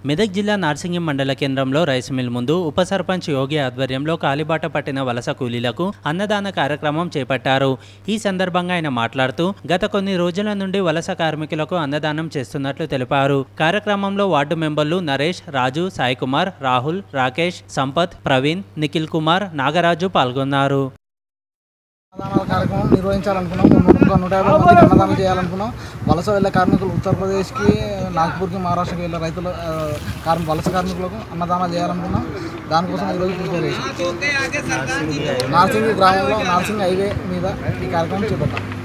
మెదక్ జిల్లా నార్సింగి మండల కేంద్రంలో రైస్ మిల్ ముందు ఉప సర్పంచ్ యోగి ఆధ్వర్యంలో కాలిబాట పట్టిన వలస కూలీలకు అన్నదాన కార్యక్రమం చేపట్టారు ఈ సందర్భంగా ఆయన మాట్లాడుతూ గత కొన్ని రోజుల నుండి వలస కార్మికులకు అన్నదానం చేస్తున్నట్లు తెలిపారు కార్యక్రమంలో వార్డు మెంబర్లు నరేష్ రాజు సాయి కుమార్ రాహుల్ రాకేష్ సంపత్ ప్రవీణ్ నిఖిల్ కుమార్ నాగరాజు పాల్గొన్నారు అన్నదానాల కార్యక్రమం నిర్వహించాలనుకున్నాం నూట నూట యాభై మందికి అన్నదానం చేయాలనుకున్నాం వలస వెళ్ళే కార్మికులు ఉత్తరప్రదేశ్కి నాగ్పూర్కి మహారాష్ట్రకి వెళ్ళే రైతుల ఆ, కార్మి వలస కార్మికులకు అన్నదానాలు చేయాలనుకున్నాం దానికోసం ఈరోజు ప్రిపేర్ చేసాం నార్సింగ్ గ్రామంలో నార్సింగ్ హైవే మీద ఈ కార్యక్రమం చేపట్టాం